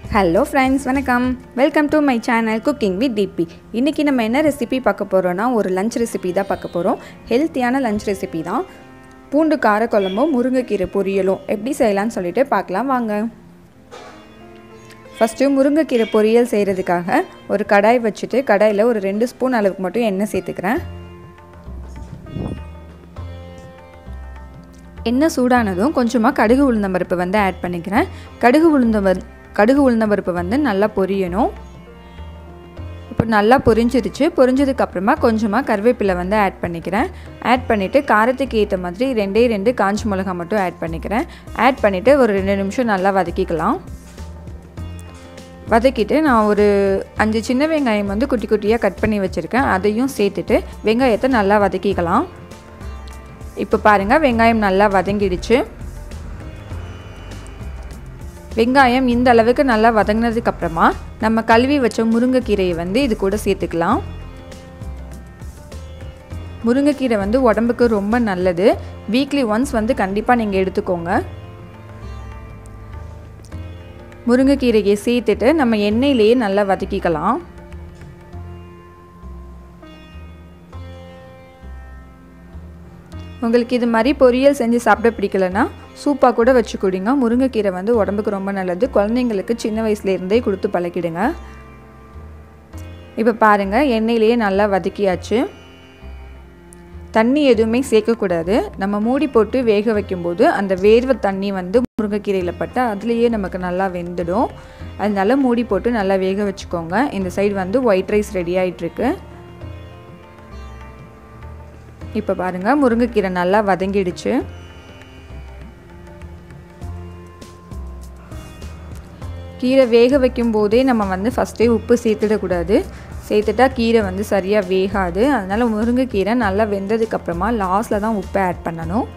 hello friends வணக்கம் welcome to my channel cooking with DP இன்றைக்கி நம்ம என்ன ரெசிபி பார்க்க போகிறோன்னா ஒரு லஞ்ச் ரெசிபி தான் பார்க்க போகிறோம் ஹெல்த்தியான லஞ்ச் ரெசிபி தான் பூண்டு காரக்குழம்பும் முருங்கைக்கீரை பொரியலும் எப்படி செய்யலாம்னு சொல்லிட்டு பார்க்கலாம் வாங்க ஃபஸ்ட்டு முருங்கைக்கீரை பொரியல் செய்கிறதுக்காக ஒரு கடாய் வச்சுட்டு கடாயில் ஒரு ரெண்டு ஸ்பூன் அளவுக்கு மட்டும் எண்ணெய் சேர்த்துக்கிறேன் எண்ணெய் சூடானதும் கொஞ்சமாக கடுகு உளுந்தம்பருப்பு வந்து ஆட் பண்ணிக்கிறேன் கடுகு உளுந்தம்பரு கடுகு உளுந்தம்பருப்பு வந்து நல்லா பொரியணும் இப்போ நல்லா பொரிஞ்சிருச்சு பொரிஞ்சதுக்கப்புறமா கொஞ்சமாக கருவேப்பிலை வந்து ஆட் பண்ணிக்கிறேன் ஆட் பண்ணிவிட்டு காரத்துக்கு ஏற்ற மாதிரி ரெண்டே ரெண்டு காஞ்சி மிளகா மட்டும் ஆட் பண்ணிக்கிறேன் ஆட் பண்ணிவிட்டு ஒரு ரெண்டு நிமிஷம் நல்லா வதக்கிக்கலாம் வதக்கிட்டு நான் ஒரு அஞ்சு சின்ன வெங்காயம் வந்து குட்டி குட்டியாக கட் பண்ணி வச்சுருக்கேன் அதையும் சேர்த்துட்டு வெங்காயத்தை நல்லா வதக்கிக்கலாம் இப்போ பாருங்கள் வெங்காயம் நல்லா வதங்கிடுச்சு வெங்காயம் இந்த அளவுக்கு நல்லா வதங்கினதுக்கப்புறமா நம்ம கழுவி வச்ச முருங்கைக்கீரையை வந்து இது கூட சேர்த்துக்கலாம் முருங்கைக்கீரை வந்து உடம்புக்கு ரொம்ப நல்லது வீக்லி ஒன்ஸ் வந்து கண்டிப்பாக நீங்கள் எடுத்துக்கோங்க முருங்கைக்கீரையை சேர்த்துட்டு நம்ம எண்ணெயிலேயே நல்லா வதக்கிக்கலாம் உங்களுக்கு இது மாதிரி பொரியல் செஞ்சு சாப்பிட பிடிக்கலன்னா சூப்பாக கூட வச்சு கொடுங்க முருங்கைக்கீரை வந்து உடம்புக்கு ரொம்ப நல்லது குழந்தைங்களுக்கு சின்ன வயசுலேருந்தே கொடுத்து பழக்கிடுங்க இப்போ பாருங்கள் எண்ணெயிலேயே நல்லா வதக்கியாச்சு தண்ணி எதுவுமே சேர்க்கக்கூடாது நம்ம மூடி போட்டு வேக வைக்கும்போது அந்த வேர்வை தண்ணி வந்து முருங்கைக்கீரையில் பட்டால் அதுலேயே நமக்கு நல்லா வெந்துடும் அதனால மூடி போட்டு நல்லா வேக வச்சுக்கோங்க இந்த சைடு வந்து ஒயிட் ரைஸ் ரெடி ஆகிட்டுருக்கு இப்போ பாருங்கள் முருங்கைக்கீரை நல்லா வதங்கிடுச்சு கீரை வேக வைக்கும் போதே நம்ம வந்து ஃபஸ்ட்டே உப்பு சேர்த்துடக்கூடாது சேர்த்துட்டா கீரை வந்து சரியாக வேகாது அதனால் முருங்கைக்கீரை நல்லா வெந்ததுக்கப்புறமா லாஸ்ட்டில் தான் உப்பை ஆட் பண்ணணும்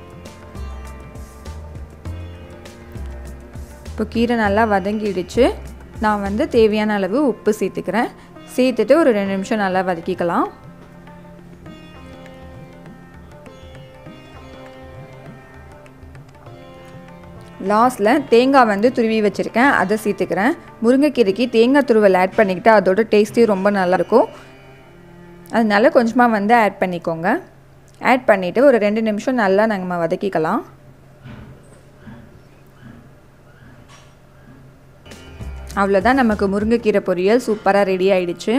இப்போ கீரை நல்லா வதங்கிடுச்சு நான் வந்து தேவையான அளவு உப்பு சேர்த்துக்கிறேன் சேர்த்துட்டு ஒரு ரெண்டு நிமிஷம் நல்லா வதக்கிக்கலாம் லாஸ்ட்டில் தேங்காய் வந்து துருவி வச்சுருக்கேன் அதை சேர்த்துக்கிறேன் முருங்கைக்கீரைக்கு தேங்காய் துருவல் ஆட் பண்ணிக்கிட்டால் அதோட டேஸ்ட்டே ரொம்ப நல்லாயிருக்கும் அதனால கொஞ்சமாக வந்து ஆட் பண்ணிக்கோங்க ஆட் பண்ணிவிட்டு ஒரு ரெண்டு நிமிஷம் நல்லா நம்ம வதக்கிக்கலாம் அவ்வளோதான் நமக்கு முருங்கைக்கீரை பொரியல் சூப்பராக ரெடி ஆயிடுச்சு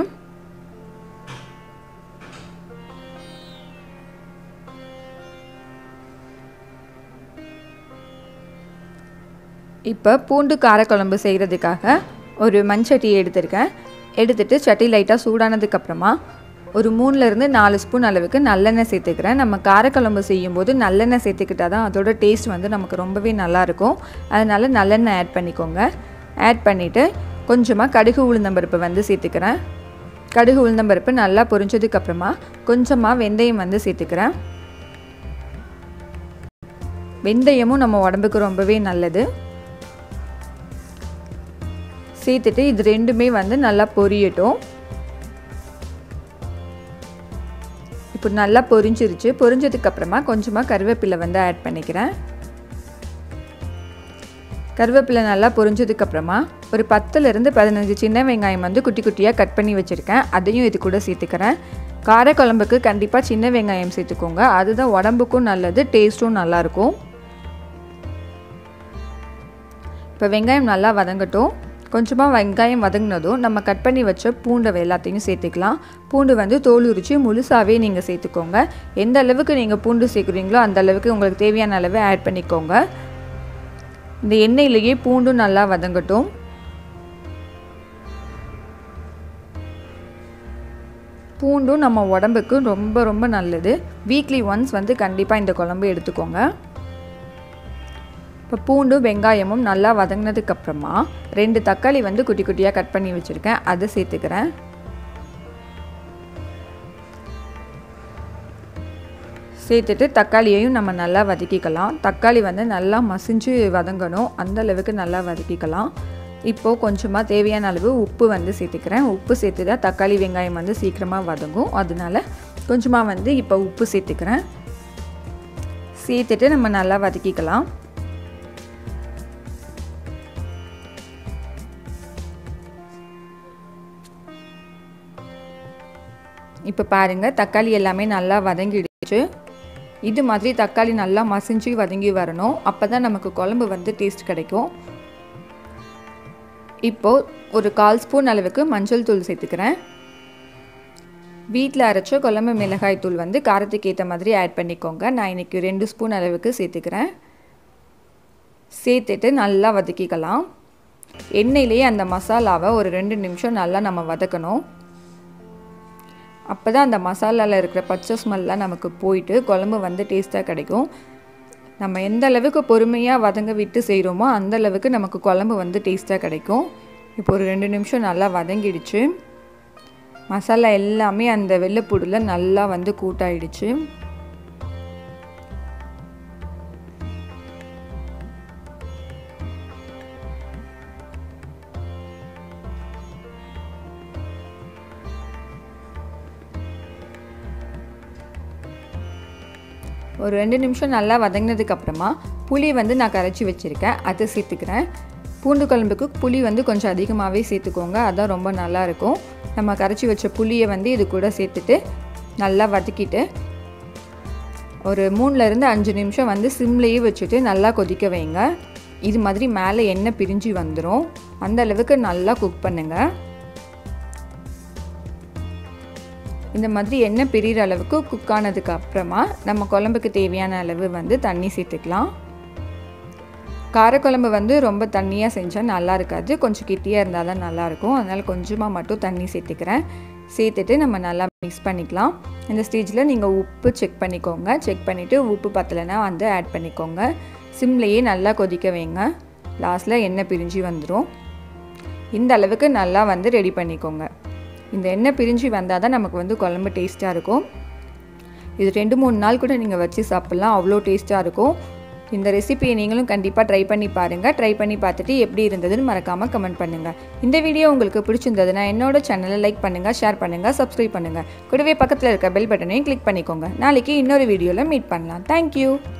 இப்போ பூண்டு காரக்குழம்பு செய்கிறதுக்காக ஒரு மண்சட்டி எடுத்திருக்கேன் எடுத்துகிட்டு சட்டி லைட்டாக சூடானதுக்கப்புறமா ஒரு மூணுலேருந்து நாலு ஸ்பூன் அளவுக்கு நல்லெண்ணெய் சேர்த்துக்கிறேன் நம்ம காரக்குழம்பு செய்யும்போது நல்லெண்ணெய் சேர்த்துக்கிட்டால் தான் அதோட டேஸ்ட் வந்து நமக்கு ரொம்பவே நல்லாயிருக்கும் அதனால் நல்லெண்ணெய் ஆட் பண்ணிக்கோங்க ஆட் பண்ணிவிட்டு கொஞ்சமாக கடுகு உளுந்தம்பருப்பு வந்து சேர்த்துக்கிறேன் கடுகு உளுந்தம்பருப்பு நல்லா பொரிஞ்சதுக்கப்புறமா கொஞ்சமாக வெந்தயம் வந்து சேர்த்துக்கிறேன் வெந்தயமும் நம்ம உடம்புக்கு ரொம்பவே நல்லது சேர்த்துட்டு இது ரெண்டுமே வந்து நல்லா பொரியட்டும் இப்போ நல்லா பொரிஞ்சிருச்சு பொரிஞ்சதுக்கப்புறமா கொஞ்சமாக கருவேப்பிலை வந்து ஆட் பண்ணிக்கிறேன் கருவேப்பிலை நல்லா பொரிஞ்சதுக்கப்புறமா ஒரு பத்துலேருந்து பதினஞ்சு சின்ன வெங்காயம் வந்து குட்டி குட்டியாக கட் பண்ணி வச்சுருக்கேன் அதையும் இது கூட சேர்த்துக்கிறேன் காரக்குழம்புக்கு கண்டிப்பாக சின்ன வெங்காயம் சேர்த்துக்கோங்க அதுதான் உடம்புக்கும் நல்லது டேஸ்ட்டும் நல்லாயிருக்கும் இப்போ வெங்காயம் நல்லா வதங்கட்டும் கொஞ்சமாக வெங்காயம் வதங்கினதும் நம்ம கட் பண்ணி வச்ச பூண்டை எல்லாத்தையும் சேர்த்துக்கலாம் பூண்டு வந்து தோல் உரித்து முழுசாகவே நீங்கள் சேர்த்துக்கோங்க எந்த அளவுக்கு நீங்கள் பூண்டு சேர்க்குறீங்களோ அந்த அளவுக்கு உங்களுக்கு தேவையான அளவு ஆட் பண்ணிக்கோங்க இந்த எண்ணெயிலேயே பூண்டும் நல்லா வதங்கட்டும் பூண்டும் நம்ம உடம்புக்கு ரொம்ப ரொம்ப நல்லது வீக்லி ஒன்ஸ் வந்து கண்டிப்பாக இந்த குழம்பு எடுத்துக்கோங்க இப்போ பூண்டும் வெங்காயமும் நல்லா வதங்கினதுக்கப்புறமா ரெண்டு தக்காளி வந்து குட்டி குட்டியாக கட் பண்ணி வச்சுருக்கேன் அதை சேர்த்துக்கிறேன் சேர்த்துட்டு தக்காளியையும் நம்ம நல்லா வதக்கிக்கலாம் தக்காளி வந்து நல்லா மசிஞ்சு வதங்கணும் அந்த அளவுக்கு நல்லா வதக்கிக்கலாம் இப்போது கொஞ்சமாக தேவையான அளவு உப்பு வந்து சேர்த்துக்கிறேன் உப்பு சேர்த்து தான் தக்காளி வெங்காயம் வந்து சீக்கிரமாக வதங்கும் அதனால கொஞ்சமாக வந்து இப்போ உப்பு சேர்த்துக்கிறேன் சேர்த்துட்டு நம்ம நல்லா வதக்கிக்கலாம் இப்போ பாருங்கள் தக்காளி எல்லாமே நல்லா வதங்கிடுச்சு இது மாதிரி தக்காளி நல்லா மசிஞ்சு வதங்கி வரணும் அப்போ தான் நமக்கு குழம்பு வந்து டேஸ்ட் கிடைக்கும் இப்போது ஒரு கால் ஸ்பூன் அளவுக்கு மஞ்சள் தூள் சேர்த்துக்கிறேன் வீட்டில் அரைச்ச குழம்பு மிளகாய் தூள் வந்து காரத்துக்கு ஏற்ற மாதிரி ஆட் பண்ணிக்கோங்க நான் இன்றைக்கி ரெண்டு ஸ்பூன் அளவுக்கு சேர்த்துக்கிறேன் சேர்த்துட்டு நல்லா வதக்கிக்கலாம் எண்ணெயிலேயே அந்த மசாலாவை ஒரு ரெண்டு நிமிஷம் நல்லா நம்ம வதக்கணும் அப்போ தான் அந்த மசாலாவில் இருக்கிற பச்சை ஸ்மெல்லாம் நமக்கு போயிட்டு குழம்பு வந்து டேஸ்ட்டாக கிடைக்கும் நம்ம எந்த அளவுக்கு பொறுமையாக வதங்க விட்டு செய்கிறோமோ அந்த அளவுக்கு நமக்கு குழம்பு வந்து டேஸ்ட்டாக கிடைக்கும் இப்போ ஒரு ரெண்டு நிமிஷம் நல்லா வதங்கிடுச்சு மசாலா எல்லாமே அந்த வெள்ளைப்பூடில் நல்லா வந்து கூட்டாயிடுச்சு ஒரு ரெண்டு நிமிஷம் நல்லா வதங்கினதுக்கப்புறமா புளி வந்து நான் கரைச்சி வச்சுருக்கேன் அதை சேர்த்துக்கிறேன் பூண்டு குழம்புக்கு புளி வந்து கொஞ்சம் அதிகமாகவே சேர்த்துக்கோங்க அதான் ரொம்ப நல்லாயிருக்கும் நம்ம கரைச்சி வச்ச புளியை வந்து இது கூட சேர்த்துட்டு நல்லா வதக்கிட்டு ஒரு மூணுலேருந்து அஞ்சு நிமிஷம் வந்து சிம்லேயே வச்சுட்டு நல்லா கொதிக்க வைங்க இது மாதிரி மேலே எண்ணெய் பிரிஞ்சு வந்துடும் அந்த அளவுக்கு நல்லா குக் பண்ணுங்கள் இந்த மாதிரி எண்ணெய் பிரிகிற அளவுக்கு குக் ஆனதுக்கு அப்புறமா நம்ம குழம்புக்கு தேவையான அளவு வந்து தண்ணி சேர்த்துக்கலாம் காரக்குழம்பு வந்து ரொம்ப தண்ணியாக செஞ்சால் நல்லா இருக்காது கொஞ்சம் கிட்டியாக இருந்தால் தான் நல்லாயிருக்கும் அதனால் கொஞ்சமாக மட்டும் தண்ணி சேர்த்துக்கிறேன் சேர்த்துட்டு நம்ம நல்லா மிக்ஸ் பண்ணிக்கலாம் இந்த ஸ்டேஜில் நீங்கள் உப்பு செக் பண்ணிக்கோங்க செக் பண்ணிவிட்டு உப்பு பத்தலைன்னா வந்து ஆட் பண்ணிக்கோங்க சிம்லேயே நல்லா கொதிக்க வைங்க லாஸ்ட்டில் எண்ணெய் பிரிஞ்சு வந்துடும் இந்த அளவுக்கு நல்லா வந்து ரெடி பண்ணிக்கோங்க இந்த எண்ணெய் பிரிஞ்சு வந்தால் தான் நமக்கு வந்து குழம்பு டேஸ்ட்டாக இருக்கும் இது ரெண்டு மூணு நாள் கூட நீங்கள் வச்சு சாப்பிட்லாம் அவ்வளோ டேஸ்ட்டாக இருக்கும் இந்த ரெசிபியை நீங்களும் கண்டிப்பாக ட்ரை பண்ணி பாருங்கள் ட்ரை பண்ணி பார்த்துட்டு எப்படி இருந்ததுன்னு மறக்காமல் கமெண்ட் பண்ணுங்கள் இந்த வீடியோ உங்களுக்கு பிடிச்சிருந்ததுன்னா என்னோட சேனலை லைக் பண்ணுங்கள் ஷேர் பண்ணுங்கள் சப்ஸ்கிரைப் பண்ணுங்கள் கூடவே பக்கத்தில் இருக்க பெல் பட்டனையும் கிளிக் பண்ணிக்கோங்க நாளைக்கு இன்னொரு வீடியோவில் மீட் பண்ணலாம் தேங்க்யூ